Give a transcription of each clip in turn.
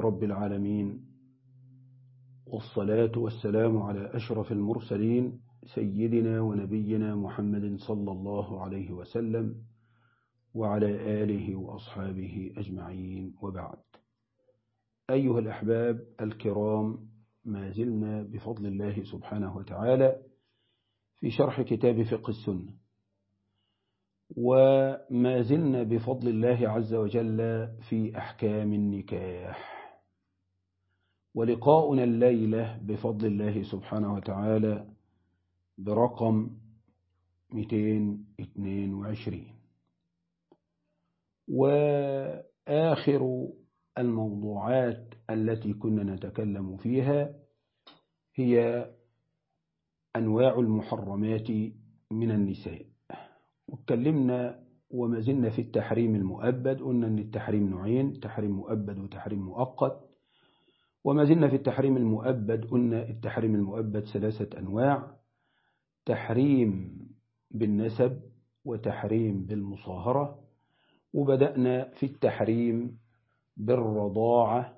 رب العالمين والصلاة والسلام على أشرف المرسلين سيدنا ونبينا محمد صلى الله عليه وسلم وعلى آله وأصحابه أجمعين وبعد أيها الأحباب الكرام ما زلنا بفضل الله سبحانه وتعالى في شرح كتاب فقه السنة وما زلنا بفضل الله عز وجل في أحكام النكاح ولقاؤنا الليلة بفضل الله سبحانه وتعالى برقم 222 وآخر الموضوعات التي كنا نتكلم فيها هي أنواع المحرمات من النساء واتكلمنا وما زلنا في التحريم المؤبد قلنا أن التحريم نوعين تحريم مؤبد وتحريم مؤقت وما زلنا في التحريم المؤبد قلنا التحريم المؤبد ثلاثة أنواع تحريم بالنسب وتحريم بالمصاهرة وبدأنا في التحريم بالرضاعة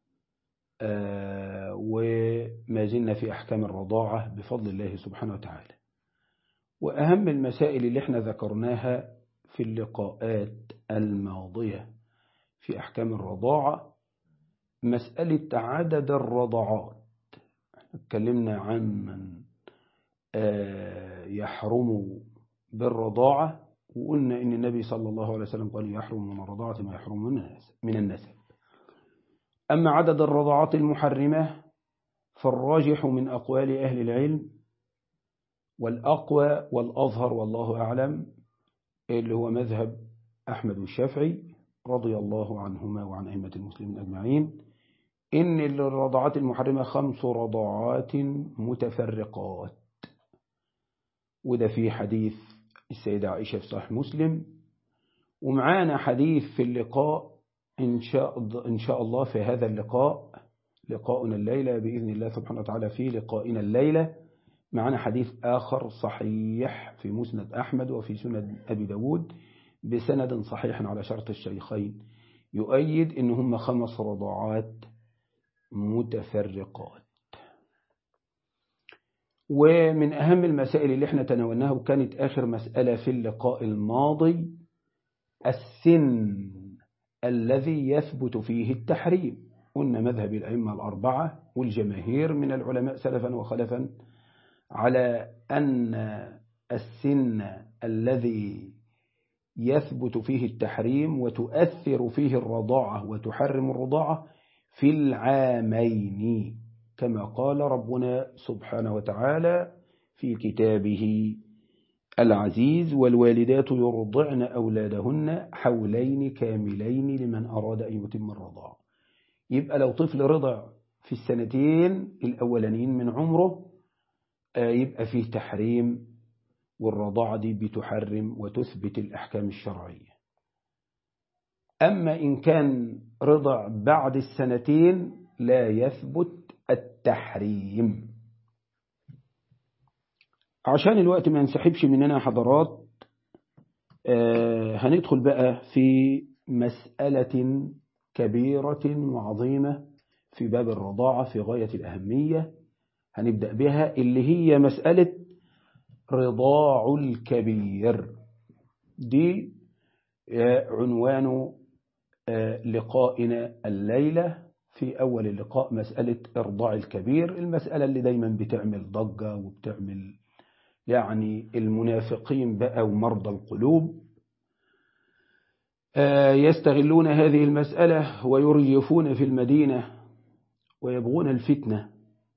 آه وما زلنا في أحكام الرضاعة بفضل الله سبحانه وتعالى وأهم المسائل اللي احنا ذكرناها في اللقاءات الماضية في أحكام الرضاعة مسألة عدد الرضاعات اتكلمنا عن من آه يحرم بالرضاعة وقلنا إن النبي صلى الله عليه وسلم قال يحرم من الرضاعة ما يحرم من النسب أما عدد الرضاعات المحرمة فالراجح من أقوال أهل العلم والأقوى والأظهر والله أعلم اللي هو مذهب أحمد والشافعي رضي الله عنهما وعن أئمة المسلمين أجمعين إن الرضاعات المحرمة خمس رضاعات متفرقات وده في حديث السيدة عائشة في صحيح مسلم ومعانا حديث في اللقاء إن شاء, إن شاء الله في هذا اللقاء لقاؤنا الليلة بإذن الله سبحانه وتعالى في لقائنا الليلة معنا حديث آخر صحيح في مسند أحمد وفي سند أبي داود بسند صحيح على شرط الشيخين يؤيد إن هم خمس رضاعات متفرقات ومن أهم المسائل اللي احنا تناولناها وكانت آخر مسألة في اللقاء الماضي السن الذي يثبت فيه التحريم قلنا مذهب الأئمة الأربعة والجماهير من العلماء سلفا وخلفا على أن السن الذي يثبت فيه التحريم وتؤثر فيه الرضاعة وتحرم الرضاعة في العامين كما قال ربنا سبحانه وتعالى في كتابه العزيز والوالدات يرضعن أولادهن حولين كاملين لمن أراد أن يتم الرضاعة يبقى لو طفل رضع في السنتين الأولانيين من عمره يبقى فيه تحريم والرضاعة دي بتحرم وتثبت الأحكام الشرعية أما إن كان رضع بعد السنتين لا يثبت التحريم عشان الوقت ما ينسحبش مننا حضرات آه هندخل بقى في مسألة كبيرة وعظيمة في باب الرضاعة في غاية الأهمية هنبدأ بها اللي هي مسألة رضاع الكبير دي عنوان لقائنا الليلة في أول اللقاء مسألة إرضاع الكبير المسألة اللي دايما بتعمل ضجة وبتعمل يعني المنافقين بقى ومرضى القلوب يستغلون هذه المسألة ويرجفون في المدينة ويبغون الفتنة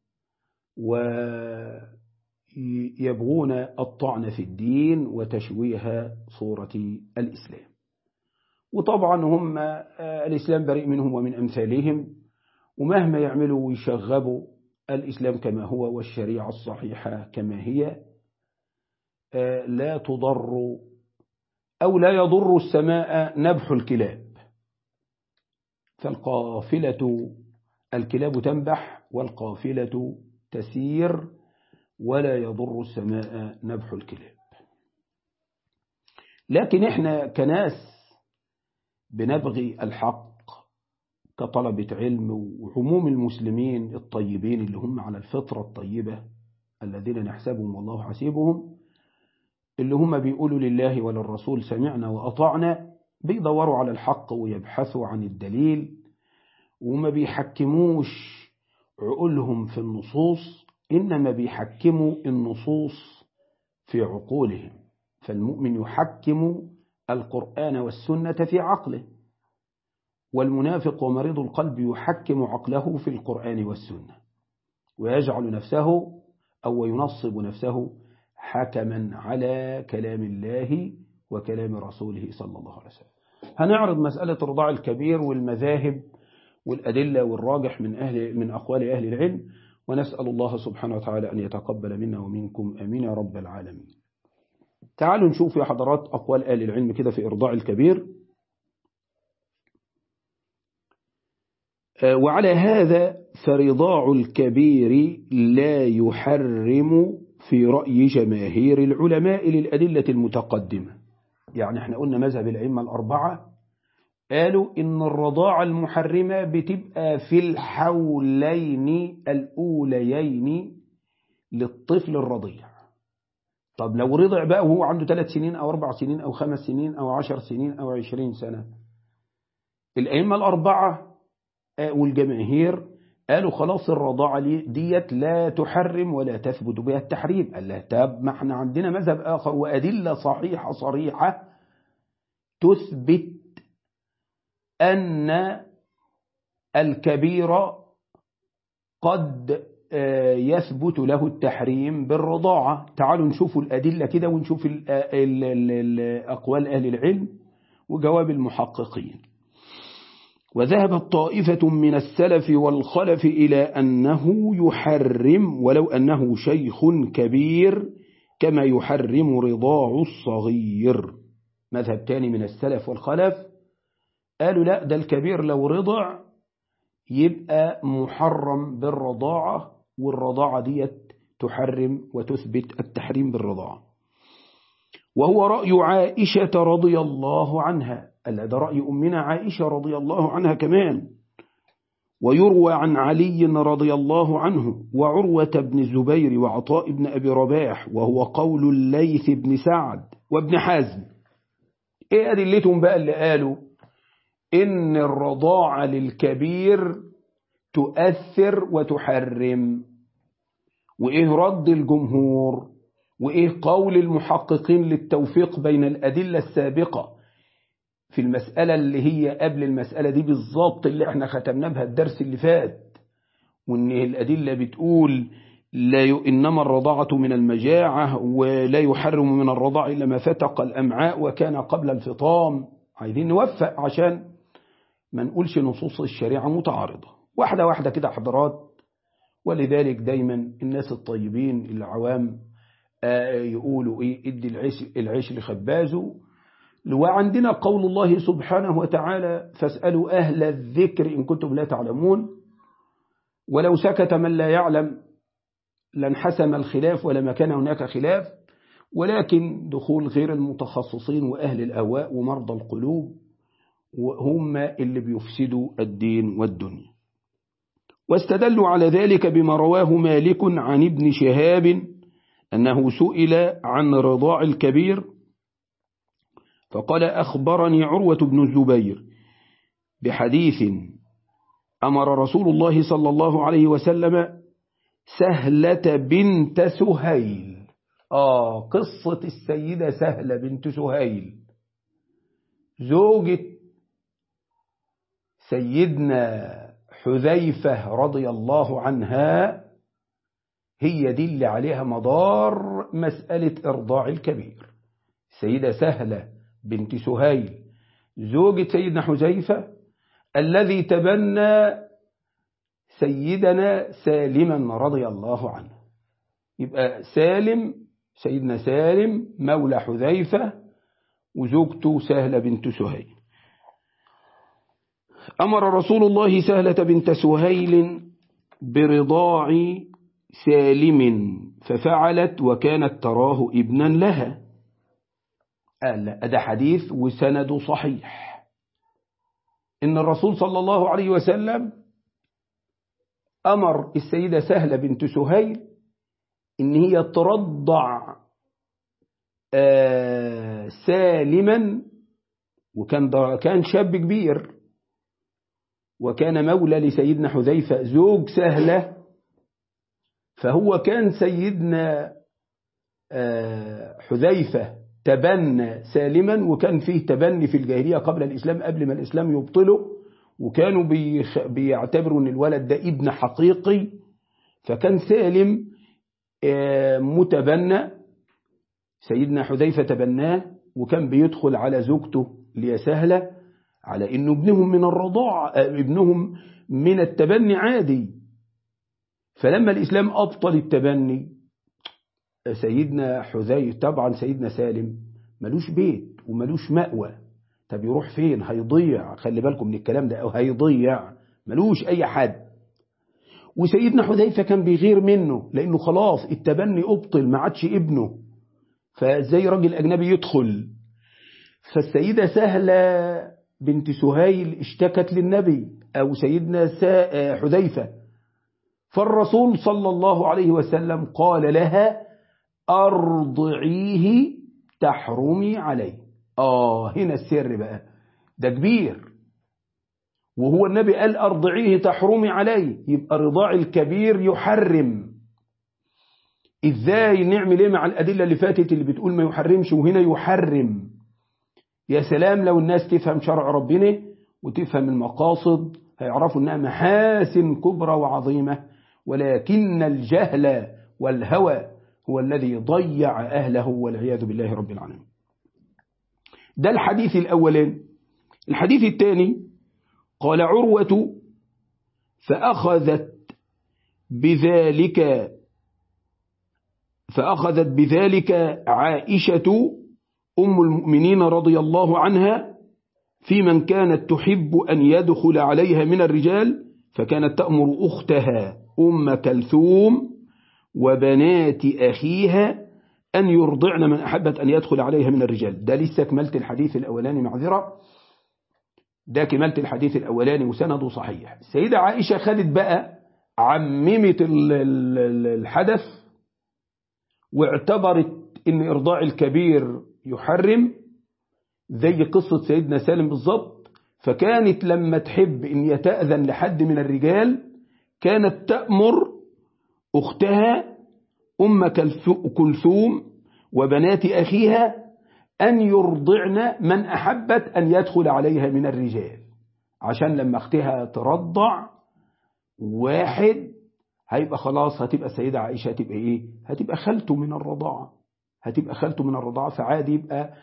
ويبغون الطعن في الدين وتشويه صورة الإسلام وطبعا هم الإسلام بريء منهم ومن أمثالهم ومهما يعملوا ويشغبوا الإسلام كما هو والشريعة الصحيحة كما هي لا تضر أو لا يضر السماء نبح الكلاب فالقافلة الكلاب تنبح والقافلة تسير ولا يضر السماء نبح الكلاب لكن احنا كناس بنبغي الحق كطلبة علم وعموم المسلمين الطيبين اللي هم على الفطرة الطيبة الذين نحسبهم والله حسيبهم اللي هم بيقولوا لله وللرسول سمعنا وأطعنا بيدوروا على الحق ويبحثوا عن الدليل وما بيحكموش عقولهم في النصوص إنما بيحكموا النصوص في عقولهم فالمؤمن يحكم القرآن والسنة في عقله والمنافق ومريض القلب يحكم عقله في القرآن والسنة ويجعل نفسه أو ينصب نفسه حكما على كلام الله وكلام رسوله صلى الله عليه وسلم هنعرض مسألة الرضاع الكبير والمذاهب والأدلة والراجح من أهل من أقوال أهل العلم ونسأل الله سبحانه وتعالى أن يتقبل منا ومنكم أمين يا رب العالمين تعالوا نشوف يا حضرات أقوال أهل العلم كده في إرضاع الكبير وعلى هذا فرضاع الكبير لا يحرم في رأي جماهير العلماء للأدلة المتقدمة يعني احنا قلنا مذهب الأئمة الأربعة قالوا إن الرضاعة المحرمة بتبقى في الحولين الأوليين للطفل الرضيع طب لو رضع بقى وهو عنده ثلاث سنين أو أربع سنين أو خمس سنين أو عشر سنين أو عشرين سنة الأئمة الأربعة والجماهير قالوا خلاص الرضاعة ديت لا تحرم ولا تثبت بها التحريم قال له طب ما احنا عندنا مذهب آخر وأدلة صحيحة صريحة تثبت أن الكبير قد يثبت له التحريم بالرضاعة تعالوا نشوف الأدلة كده ونشوف أقوال أهل العلم وجواب المحققين وذهبت طائفة من السلف والخلف إلى أنه يحرم ولو أنه شيخ كبير كما يحرم رضاع الصغير مذهب تاني من السلف والخلف قالوا لا ده الكبير لو رضع يبقى محرم بالرضاعة والرضاعة ديت تحرم وتثبت التحريم بالرضاعة وهو رأي عائشة رضي الله عنها ألا ده رأي أمنا عائشة رضي الله عنها كمان ويروى عن علي رضي الله عنه وعروة بن الزبير وعطاء بن أبي رباح وهو قول الليث بن سعد وابن حزم ايه أدلتهم بقى اللي قالوا إن الرضاعة للكبير تؤثر وتحرم وإيه رد الجمهور وإيه قول المحققين للتوفيق بين الأدلة السابقة في المسألة اللي هي قبل المسألة دي بالظبط اللي احنا ختمنا بها الدرس اللي فات وإن الأدلة بتقول لا ي... إنما الرضاعة من المجاعة ولا يحرم من الرضاع إلا ما فتق الأمعاء وكان قبل الفطام عايزين نوفق عشان ما نقولش نصوص الشريعة متعارضة واحدة واحدة كده حضرات ولذلك دايما الناس الطيبين العوام يقولوا إيه ادي العيش, العيش لخبازه وعندنا قول الله سبحانه وتعالى فاسألوا أهل الذكر إن كنتم لا تعلمون ولو سكت من لا يعلم لانحسم الخلاف ولما كان هناك خلاف ولكن دخول غير المتخصصين وأهل الأهواء ومرضى القلوب وهم اللي بيفسدوا الدين والدنيا واستدلوا على ذلك بما رواه مالك عن ابن شهاب أنه سئل عن رضاع الكبير فقال أخبرني عروة بن الزبير بحديث أمر رسول الله صلى الله عليه وسلم سهلة بنت سهيل آه قصة السيدة سهلة بنت سهيل زوجة سيدنا حذيفة رضي الله عنها هي دي اللي عليها مدار مسألة إرضاع الكبير سيدة سهلة بنت سهيل زوجة سيدنا حذيفة الذي تبنى سيدنا سالما رضي الله عنه يبقى سالم سيدنا سالم مولى حذيفة وزوجته سهلة بنت سهيل أمر رسول الله سهلة بنت سهيل برضاع سالم ففعلت وكانت تراه ابنا لها قال لا ده حديث وسنده صحيح إن الرسول صلى الله عليه وسلم أمر السيدة سهلة بنت سهيل إن هي ترضع سالما وكان كان شاب كبير وكان مولى لسيدنا حذيفة زوج سهلة فهو كان سيدنا حذيفة تبنى سالما وكان فيه تبني في الجاهلية قبل الإسلام قبل ما الإسلام يبطله وكانوا بيعتبروا أن الولد ده ابن حقيقي فكان سالم متبنى سيدنا حذيفة تبناه وكان بيدخل على زوجته ليسهلة على انه ابنهم من الرضاع ابنهم من التبني عادي فلما الإسلام أبطل التبني سيدنا حذيفة طبعا سيدنا سالم ملوش بيت وملوش مأوى طب يروح فين هيضيع خلي بالكم من الكلام ده أو هيضيع ملوش أي حد وسيدنا حذيفة كان بيغير منه لأنه خلاص التبني أبطل ما عادش ابنه فازاي راجل أجنبي يدخل فالسيدة سهلة بنت سهيل اشتكت للنبي أو سيدنا حذيفة فالرسول صلى الله عليه وسلم قال لها أرضعيه تحرمي عليه آه هنا السر بقى ده كبير وهو النبي قال أرضعيه تحرمي عليه يبقى رضاع الكبير يحرم إزاي نعمل إيه مع الأدلة اللي فاتت اللي بتقول ما يحرمش وهنا يحرم يا سلام لو الناس تفهم شرع ربنا وتفهم المقاصد هيعرفوا أنها محاسن كبرى وعظيمة ولكن الجهل والهوى هو الذي ضيع أهله والعياذ بالله رب العالمين ده الحديث الأولين الحديث الثاني قال عروة فأخذت بذلك فأخذت بذلك عائشة أم المؤمنين رضي الله عنها في من كانت تحب أن يدخل عليها من الرجال فكانت تأمر أختها أم كلثوم وبنات أخيها أن يرضعن من أحبت أن يدخل عليها من الرجال ده لسه كملت الحديث الأولاني معذرة ده كملت الحديث الأولاني وسنده صحيح السيدة عائشة خدت بقى عممت الحدث واعتبرت ان إرضاع الكبير يحرم زي قصة سيدنا سالم بالضبط فكانت لما تحب ان يتأذن لحد من الرجال كانت تأمر أختها أم كلثوم وبنات أخيها أن يرضعن من أحبت أن يدخل عليها من الرجال عشان لما أختها ترضع واحد هيبقى خلاص هتبقى السيدة عائشة هتبقى إيه هتبقى خالته من الرضاعة هتبقى خالته من الرضاعة فعادي يبقى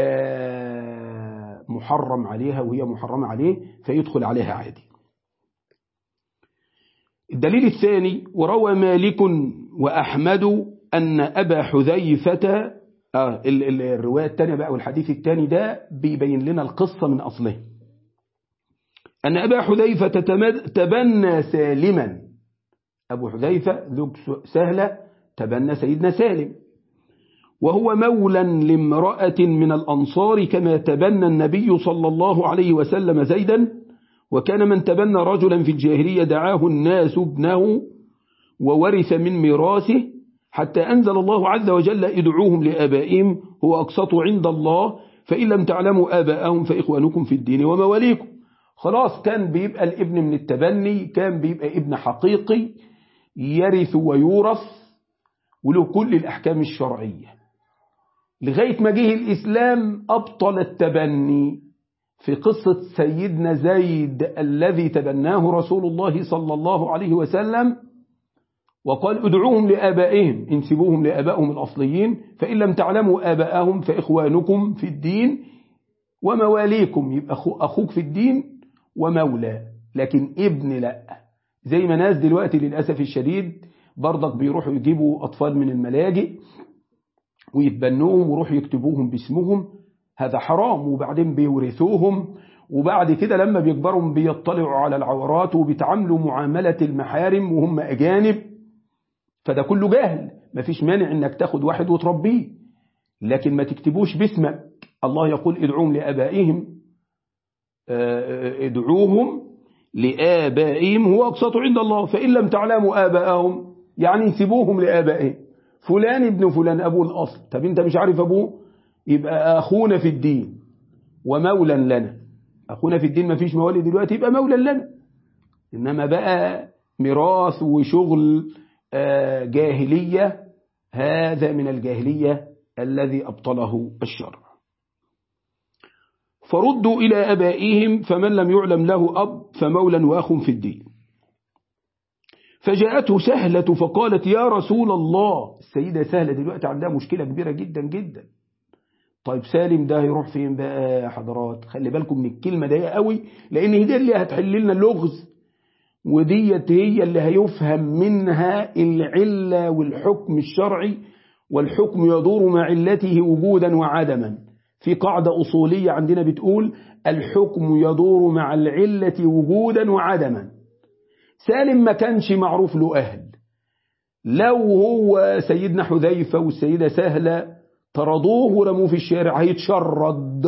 محرم عليها وهي محرمة عليه فيدخل عليها عادي الدليل الثاني وروى مالك وأحمد أن أبا حذيفة آه الرواية الثانية بقى والحديث الثاني ده بيبين لنا القصة من أصله أن أبا حذيفة تبنى سالما أبو حذيفة ذو سهلة تبنى سيدنا سالم وهو مولا لامرأة من الأنصار كما تبنى النبي صلى الله عليه وسلم زيدا وكان من تبنى رجلا في الجاهلية دعاه الناس ابنه وورث من ميراثه حتى أنزل الله عز وجل ادعوهم لآبائهم هو أقسط عند الله فإن لم تعلموا آباءهم فإخوانكم في الدين ومواليكم خلاص كان بيبقى الابن من التبني كان بيبقى ابن حقيقي يرث ويورث وله كل الأحكام الشرعية لغاية ما جه الإسلام أبطل التبني في قصة سيدنا زيد الذي تبناه رسول الله صلى الله عليه وسلم وقال ادعوهم لآبائهم انسبوهم لآبائهم الأصليين فإن لم تعلموا آباءهم فإخوانكم في الدين ومواليكم يبقى أخوك في الدين ومولى لكن ابن لا زي ما ناس دلوقتي للأسف الشديد برضك بيروحوا يجيبوا أطفال من الملاجئ ويتبنوهم ويروحوا يكتبوهم باسمهم هذا حرام وبعدين بيورثوهم وبعد كده لما بيكبروا بيطلعوا على العورات وبيتعاملوا معاملة المحارم وهم أجانب فده كله جهل مفيش مانع انك تاخد واحد وتربيه لكن ما تكتبوش باسمك الله يقول ادعوهم لأبائهم ادعوهم لآبائهم هو أقسط عند الله فإن لم تعلموا آباءهم يعني سيبوهم لآبائهم فلان ابن فلان أبوه الأصل طب أنت مش عارف أبوه يبقى أخونا في الدين ومولا لنا أخونا في الدين ما فيش موالي دلوقتي يبقى مولا لنا إنما بقى ميراث وشغل جاهلية هذا من الجاهلية الذي أبطله الشرع فردوا إلى أبائهم فمن لم يعلم له أب فمولا وأخ في الدين فجاءته سهلة فقالت يا رسول الله السيدة سهلة دلوقتي عندها مشكلة كبيرة جدا جدا طيب سالم ده هيروح فين بقى يا حضرات خلي بالكم من الكلمة دي قوي لأن هي دي اللي هتحل لنا اللغز وديت هي اللي هيفهم منها العلة والحكم الشرعي والحكم يدور مع علته وجودا وعدما في قاعدة أصولية عندنا بتقول الحكم يدور مع العلة وجودا وعدما سالم ما كانش معروف له أهل لو هو سيدنا حذيفة والسيدة سهلة طردوه ورموه في الشارع هيتشرد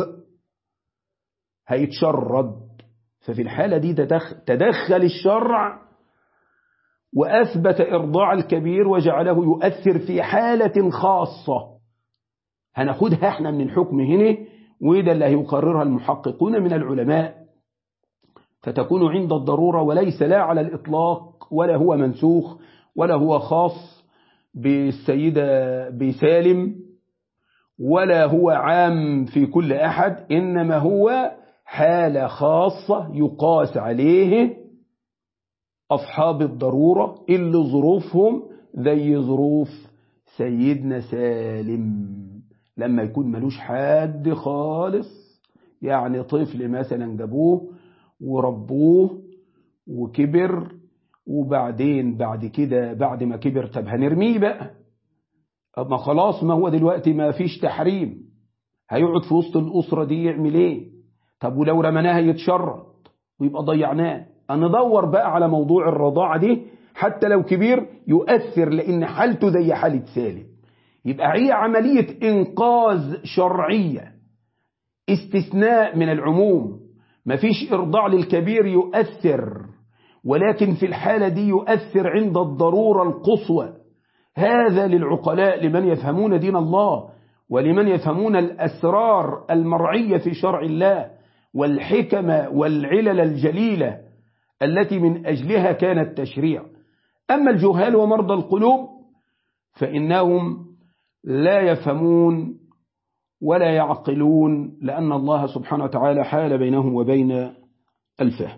هيتشرد ففي الحالة دي تدخل الشرع وأثبت إرضاع الكبير وجعله يؤثر في حالة خاصة هناخدها احنا من الحكم هنا وده اللي هيقررها المحققون من العلماء فتكون عند الضرورة وليس لا على الإطلاق ولا هو منسوخ ولا هو خاص بالسيدة بسالم ولا هو عام في كل أحد إنما هو حالة خاصة يقاس عليه أصحاب الضرورة اللي ظروفهم زي ظروف سيدنا سالم لما يكون ملوش حد خالص يعني طفل مثلا جابوه وربوه وكبر وبعدين بعد كده بعد ما كبر طب هنرميه بقى اما خلاص ما هو دلوقتي ما فيش تحريم هيقعد في وسط الأسرة دي يعمل ايه طب ولو رمناه يتشرد ويبقى ضيعناه ندور بقى على موضوع الرضاعة دي حتى لو كبير يؤثر لأن حالته زي حالة سالم يبقى هي عملية إنقاذ شرعية استثناء من العموم مفيش إرضاع للكبير يؤثر ولكن في الحالة دي يؤثر عند الضرورة القصوى هذا للعقلاء لمن يفهمون دين الله ولمن يفهمون الأسرار المرعية في شرع الله والحكم والعلل الجليلة التي من أجلها كان التشريع أما الجهال ومرضى القلوب فإنهم لا يفهمون ولا يعقلون لأن الله سبحانه وتعالى حال بينهم وبين الفهم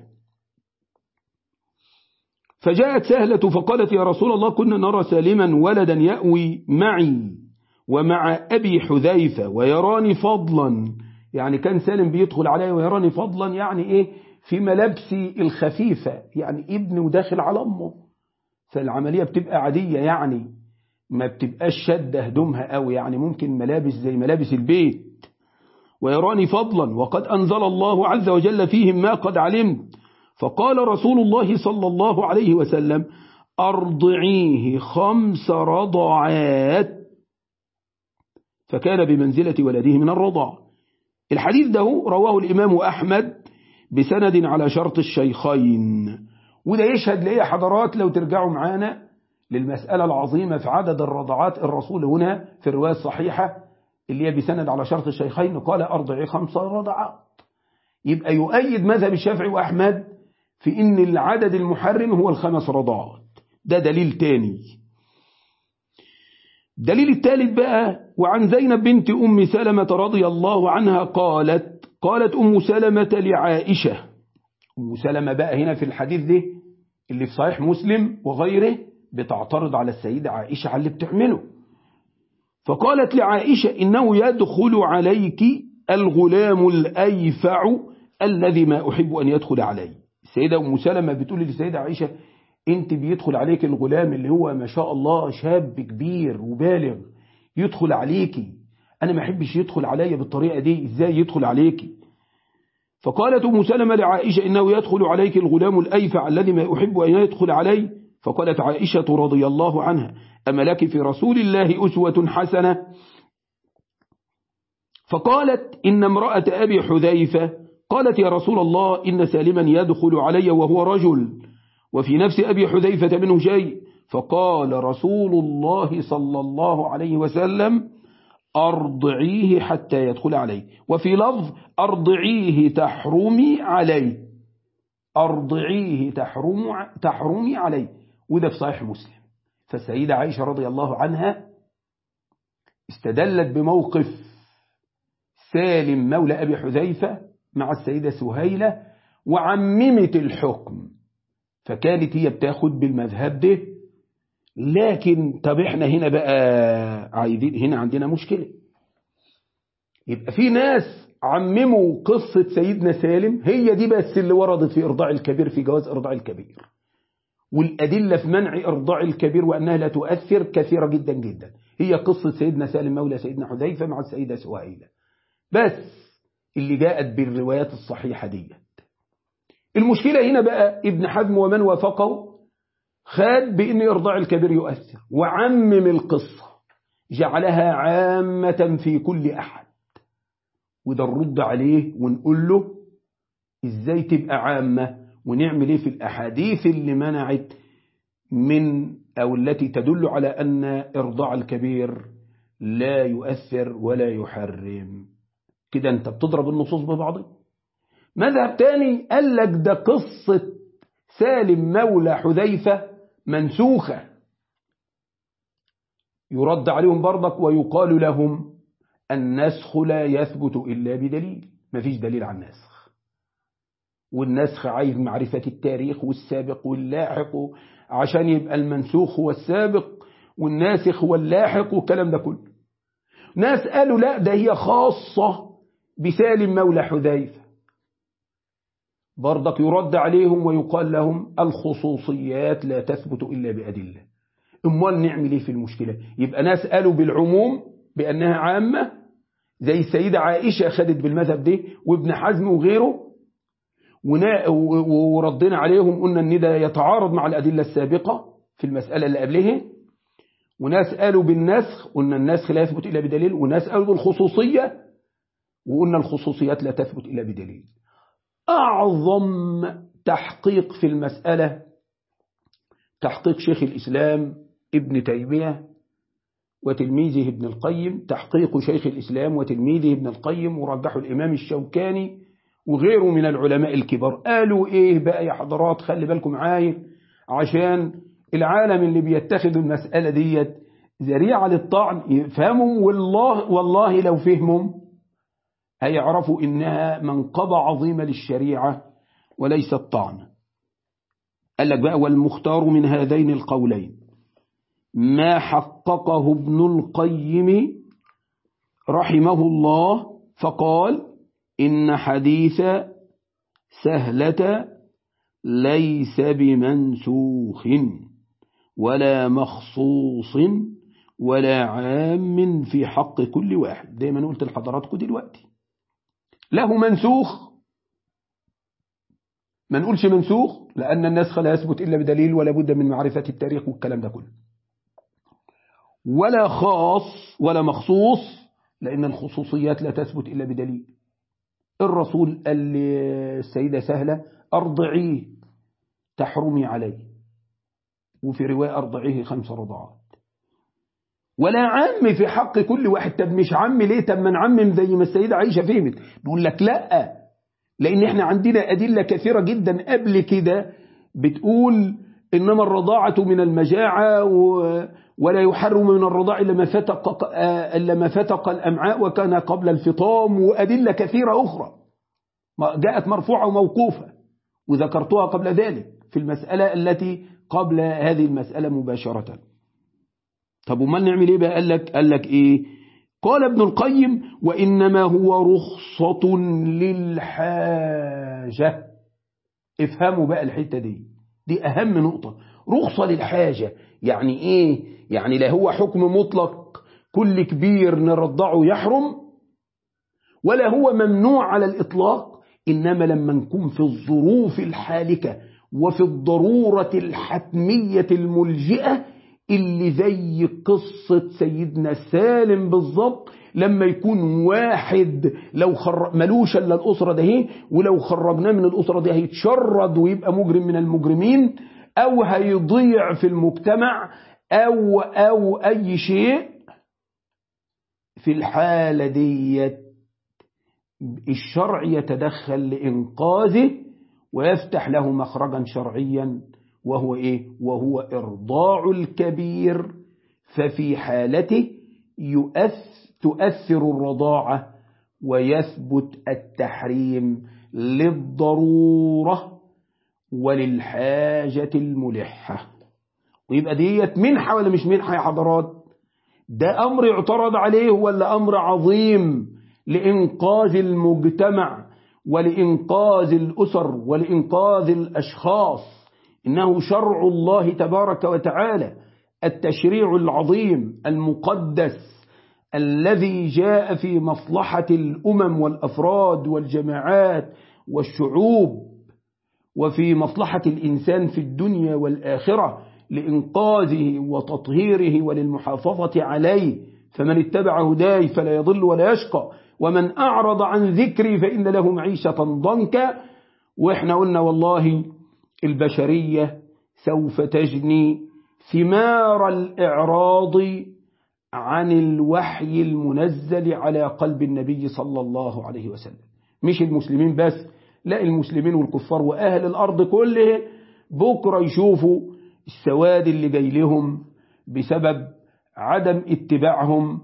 فجاءت سهلة فقالت يا رسول الله كنا نرى سالما ولدا يأوي معي ومع أبي حذيفة ويراني فضلا يعني كان سالم بيدخل علي ويراني فضلا يعني إيه في ملابسي الخفيفة يعني ابن وداخل على أمه فالعملية بتبقى عادية يعني ما بتبقاش شدة هدومها قوي يعني ممكن ملابس زي ملابس البيت ويراني فضلا وقد أنزل الله عز وجل فيهم ما قد علمت فقال رسول الله صلى الله عليه وسلم أرضعيه خمس رضعات فكان بمنزلة ولده من الرضاع الحديث ده رواه الإمام أحمد بسند على شرط الشيخين وده يشهد ليه حضرات لو ترجعوا معانا للمسألة العظيمة في عدد الرضعات الرسول هنا في الرواية الصحيحة اللي هي بسند على شرط الشيخين قال أرضعي خمس رضعات يبقى يؤيد مذهب الشافعي وأحمد في إن العدد المحرم هو الخمس رضعات ده دليل تاني دليل الثالث بقى وعن زينب بنت أم سلمة رضي الله عنها قالت قالت أم سلمة لعائشة أم سلمة بقى هنا في الحديث ده اللي في صحيح مسلم وغيره بتعترض على السيدة عائشة على اللي بتعمله فقالت لعائشة إنه يدخل عليك الغلام الأيفع الذي ما أحب أن يدخل علي السيدة أم سلمة بتقول للسيدة عائشة انت بيدخل عليك الغلام اللي هو ما شاء الله شاب كبير وبالغ يدخل عليكي أنا ما أحبش يدخل عليا بالطريقة دي إزاي يدخل عليكي فقالت أم سلمة لعائشة إنه يدخل عليك الغلام الأيفع الذي ما أحب أن يدخل علي فقالت عائشة رضي الله عنها أما لك في رسول الله أسوة حسنة فقالت إن امرأة أبي حذيفة قالت يا رسول الله إن سالما يدخل علي وهو رجل وفي نفس أبي حذيفة منه شيء فقال رسول الله صلى الله عليه وسلم أرضعيه حتى يدخل عليه وفي لفظ أرضعيه تحرمي عليه أرضعيه تحرم تحرمي عليه وده في صحيح مسلم فالسيدة عائشة رضي الله عنها استدلت بموقف سالم مولى أبي حذيفة مع السيدة سهيلة وعممت الحكم فكانت هي بتاخد بالمذهب ده لكن طب احنا هنا بقى عايزين هنا عندنا مشكلة يبقى في ناس عمموا قصة سيدنا سالم هي دي بس اللي وردت في إرضاع الكبير في جواز إرضاع الكبير والأدلة في منع إرضاع الكبير وأنها لا تؤثر كثيرة جدا جدا هي قصة سيدنا سالم مولى سيدنا حذيفة مع السيدة سهيلة بس اللي جاءت بالروايات الصحيحة ديت المشكلة هنا بقى ابن حزم ومن وافقه خاد بأن إرضاع الكبير يؤثر وعمم القصة جعلها عامة في كل أحد وده نرد عليه ونقول له إزاي تبقى عامة ونعمل إيه في الأحاديث اللي منعت من أو التي تدل على أن إرضاع الكبير لا يؤثر ولا يحرم كده أنت بتضرب النصوص ببعضها مذهب تاني قال لك ده قصة سالم مولى حذيفة منسوخة يرد عليهم برضك ويقال لهم النسخ لا يثبت إلا بدليل مفيش دليل على النسخ والنسخ عايز معرفة التاريخ والسابق واللاحق عشان يبقى المنسوخ هو السابق والناسخ هو اللاحق والكلام ده كله ناس قالوا لا ده هي خاصة بسالم مولى حذيفة برضك يرد عليهم ويقال لهم الخصوصيات لا تثبت إلا بأدلة امال نعمل ايه في المشكلة يبقى ناس قالوا بالعموم بأنها عامة زي السيدة عائشة خدت بالمذهب ده وابن حزم وغيره وردنا عليهم قلنا ان ده يتعارض مع الأدلة السابقة في المسألة اللي قبلها وناس قالوا بالنسخ قلنا النسخ لا يثبت إلا بدليل وناس قالوا بالخصوصية وقلنا الخصوصيات لا تثبت إلا بدليل أعظم تحقيق في المسألة تحقيق شيخ الإسلام ابن تيمية وتلميذه ابن القيم تحقيق شيخ الإسلام وتلميذه ابن القيم ورجحوا الإمام الشوكاني وغيره من العلماء الكبار قالوا إيه بقى يا حضرات خلي بالكم معايا عشان العالم اللي بيتخذ المسألة ديت ذريعة للطعن يفهموا والله والله لو فهموا هيعرفوا إنها منقبة عظيمة للشريعة وليس الطعن قال لك بقى والمختار من هذين القولين ما حققه ابن القيم رحمه الله فقال إن حديث سهلة ليس بمنسوخ ولا مخصوص ولا عام في حق كل واحد زي ما قلت لحضراتكم دلوقتي له منسوخ ما نقولش منسوخ لأن النسخ لا يثبت إلا بدليل ولا بد من معرفة التاريخ والكلام ده كله ولا خاص ولا مخصوص لأن الخصوصيات لا تثبت إلا بدليل الرسول قال للسيدة سهلة أرضعيه تحرمي عليه وفي رواية أرضعيه خمس رضعات ولا عم في حق كل واحد طب مش عم ليه طب ما نعمم زي ما السيدة عائشة فهمت نقول لك لا لأن احنا عندنا أدلة كثيرة جدا قبل كده بتقول إنما الرضاعة من المجاعة ولا يحرم من الرضاع إلا ما فتق, إلا ما فتق الأمعاء وكان قبل الفطام وأدلة كثيرة أخرى جاءت مرفوعة وموقوفة وذكرتها قبل ذلك في المسألة التي قبل هذه المسألة مباشرة طب وما نعمل ايه بقى قال لك قال لك ايه قال ابن القيم وانما هو رخصة للحاجة افهموا بقى الحتة دي دي اهم نقطة رخصة للحاجة يعني ايه يعني لا هو حكم مطلق كل كبير نرضعه يحرم ولا هو ممنوع على الاطلاق انما لما نكون في الظروف الحالكة وفي الضرورة الحتمية الملجئة اللي زي قصة سيدنا سالم بالظبط لما يكون واحد لو خر... ملوش الا الأسرة ده ولو خرجناه من الأسرة دي هيتشرد ويبقى مجرم من المجرمين أو هيضيع في المجتمع أو أو أي شيء في الحالة ديت الشرع يتدخل لإنقاذه ويفتح له مخرجا شرعيا وهو إيه؟ وهو إرضاع الكبير ففي حالته يؤثر تؤثر الرضاعة ويثبت التحريم للضرورة وللحاجة الملحة ويبقى ديت منحة ولا مش منحة يا حضرات ده أمر يعترض عليه ولا أمر عظيم لإنقاذ المجتمع ولإنقاذ الأسر ولإنقاذ الأشخاص إنه شرع الله تبارك وتعالى التشريع العظيم المقدس الذي جاء في مصلحة الأمم والأفراد والجماعات والشعوب وفي مصلحة الإنسان في الدنيا والآخرة لإنقاذه وتطهيره وللمحافظة عليه فمن اتبع هداي فلا يضل ولا يشقى ومن أعرض عن ذكري فإن له معيشة ضنكا وإحنا قلنا والله البشرية سوف تجني ثمار الإعراض عن الوحي المنزل على قلب النبي صلى الله عليه وسلم مش المسلمين بس لا المسلمين والكفار وأهل الأرض كله بكرة يشوفوا السواد اللي جاي لهم بسبب عدم اتباعهم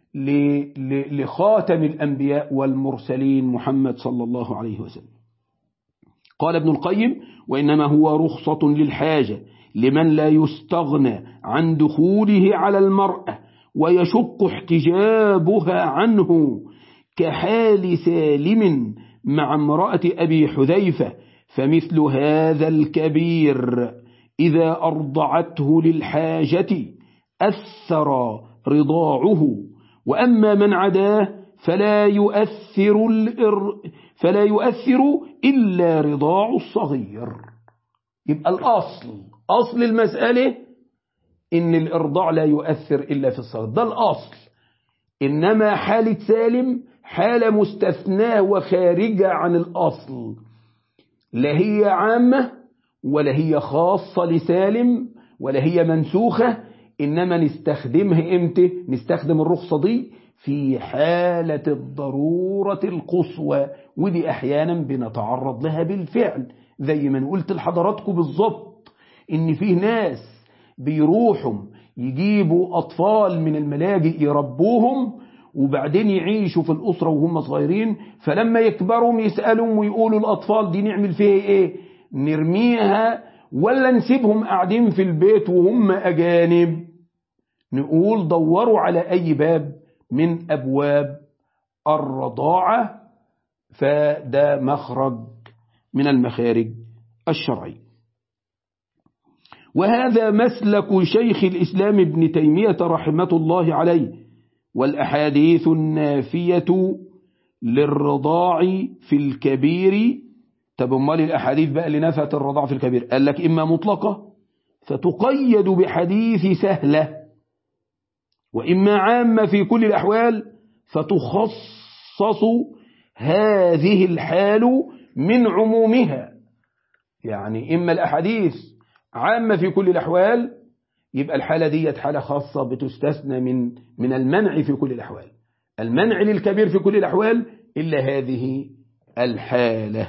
لخاتم الأنبياء والمرسلين محمد صلى الله عليه وسلم قال ابن القيم وإنما هو رخصة للحاجة لمن لا يستغنى عن دخوله على المرأة ويشق احتجابها عنه كحال سالم مع امرأة أبي حذيفة فمثل هذا الكبير إذا أرضعته للحاجة أثر رضاعه وأما من عداه فلا يؤثر الإر فلا يؤثر إلا رضاع الصغير يبقى الأصل أصل المسألة إن الإرضاع لا يؤثر إلا في الصغير ده الأصل إنما حالة سالم حالة مستثناة وخارجة عن الأصل لا هي عامة ولا هي خاصة لسالم ولا هي منسوخة إنما نستخدمها إمتى نستخدم الرخصة دي في حالة الضرورة القصوى ودي أحيانا بنتعرض لها بالفعل زي ما قلت لحضراتكم بالظبط إن فيه ناس بيروحوا يجيبوا أطفال من الملاجئ يربوهم وبعدين يعيشوا في الأسرة وهم صغيرين فلما يكبروا يسألهم ويقولوا الأطفال دي نعمل فيها إيه نرميها ولا نسيبهم قاعدين في البيت وهم أجانب نقول دوروا على أي باب من أبواب الرضاعة فده مخرج من المخارج الشرعي وهذا مسلك شيخ الإسلام ابن تيمية رحمة الله عليه والأحاديث النافية للرضاع في الكبير طب امال الأحاديث بقى اللي نفت الرضاع في الكبير قال لك إما مطلقة فتقيد بحديث سهلة وإما عامة في كل الأحوال فتخصص هذه الحال من عمومها يعني إما الأحاديث عامة في كل الأحوال يبقى الحالة دي حالة خاصة بتستثنى من من المنع في كل الأحوال المنع للكبير في كل الأحوال إلا هذه الحالة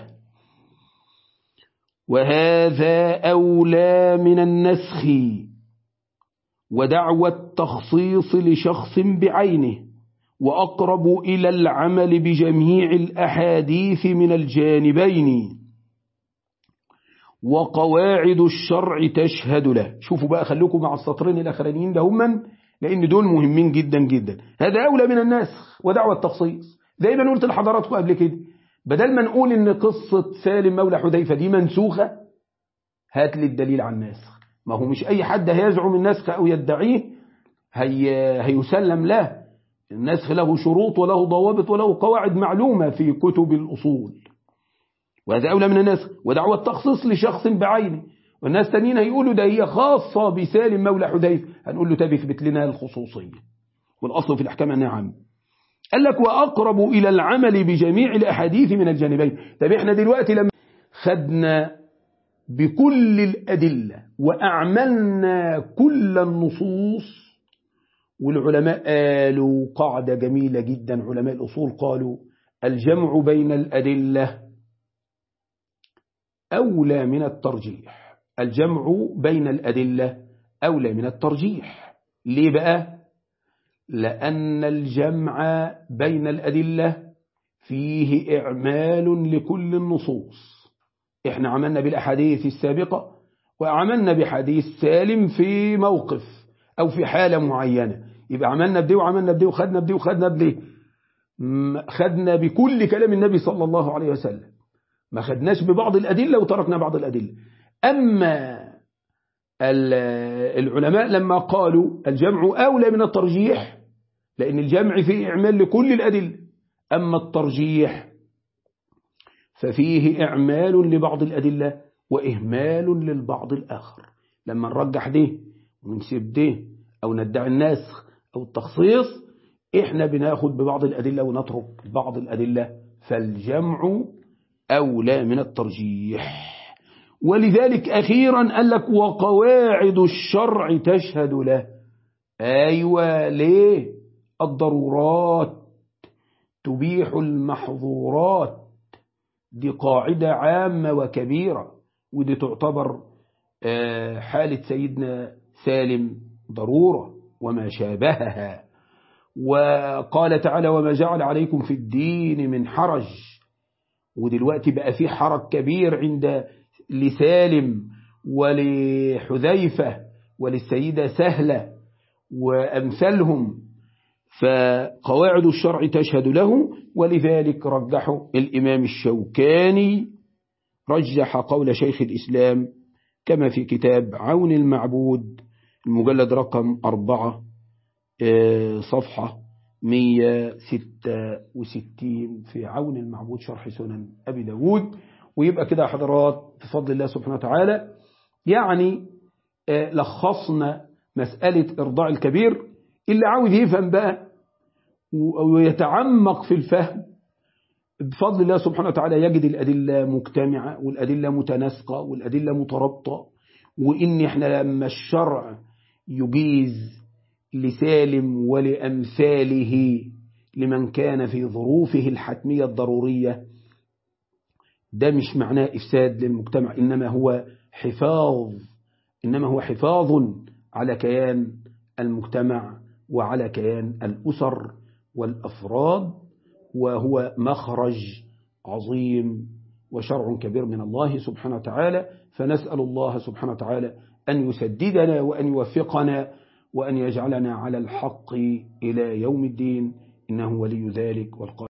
وهذا أولى من النسخ ودعوى التخصيص لشخص بعينه وأقرب إلى العمل بجميع الأحاديث من الجانبين وقواعد الشرع تشهد له شوفوا بقى خلوكم مع السطرين الأخرانيين لهما لأن دول مهمين جدا جدا هذا أولى من النسخ ودعوى التخصيص زي ما قلت لحضراتكم قبل كده بدل ما نقول إن قصة سالم مولى حذيفة دي منسوخة هات لي الدليل عن النسخ ما هو مش أي حد هيزعم النسخ أو يدعيه هي هيسلم له النسخ له شروط وله ضوابط وله قواعد معلومة في كتب الأصول وهذا أولى من النسخ ودعوى التخصيص لشخص بعينه والناس تانيين هيقولوا ده هي خاصة بسالم مولى حذيفة هنقول له طب اثبت لنا الخصوصية والأصل في الأحكام أنها عام قال لك وأقرب إلى العمل بجميع الأحاديث من الجانبين طب احنا دلوقتي لما خدنا بكل الأدلة وأعملنا كل النصوص والعلماء قالوا قاعدة جميلة جدا علماء الأصول قالوا الجمع بين الأدلة أولى من الترجيح الجمع بين الأدلة أولى من الترجيح ليه بقى؟ لأن الجمع بين الأدلة فيه إعمال لكل النصوص إحنا عملنا بالأحاديث السابقة وعملنا بحديث سالم في موقف أو في حالة معينة يبقى عملنا بدي وعملنا بدي وخدنا بدي وخدنا بدي خدنا بكل كلام النبي صلى الله عليه وسلم ما خدناش ببعض الأدلة وتركنا بعض الأدلة أما العلماء لما قالوا الجمع أولى من الترجيح لأن الجمع فيه إعمال لكل الأدلة أما الترجيح ففيه إعمال لبعض الأدلة وإهمال للبعض الآخر لما نرجح ده ونسيب ده أو ندعي النسخ أو التخصيص إحنا بناخد ببعض الأدلة ونترك بعض الأدلة فالجمع أولى من الترجيح ولذلك أخيرا قال لك وقواعد الشرع تشهد له أيوة ليه الضرورات تبيح المحظورات دي قاعدة عامة وكبيرة ودي تعتبر حالة سيدنا سالم ضرورة وما شابهها وقال تعالى وما جعل عليكم في الدين من حرج ودلوقتي بقى في حرج كبير عند لسالم ولحذيفة وللسيدة سهلة وأمثالهم فقواعد الشرع تشهد له ولذلك رجحوا الإمام الشوكاني رجح قول شيخ الإسلام كما في كتاب عون المعبود المجلد رقم أربعة صفحة 166 في عون المعبود شرح سنن أبي داود ويبقى كده حضرات بفضل الله سبحانه وتعالى يعني لخصنا مسألة إرضاع الكبير اللي عاوز يفهم بقى ويتعمق في الفهم بفضل الله سبحانه وتعالى يجد الأدلة مجتمعة والأدلة متناسقة والأدلة مترابطة وإن إحنا لما الشرع يجيز لسالم ولأمثاله لمن كان في ظروفه الحتمية الضرورية ده مش معناه إفساد للمجتمع إنما هو حفاظ إنما هو حفاظ على كيان المجتمع وعلى كيان الأسر والأفراد وهو مخرج عظيم وشرع كبير من الله سبحانه وتعالى فنسأل الله سبحانه وتعالى أن يسددنا وأن يوفقنا وأن يجعلنا على الحق إلى يوم الدين إنه ولي ذلك والقادر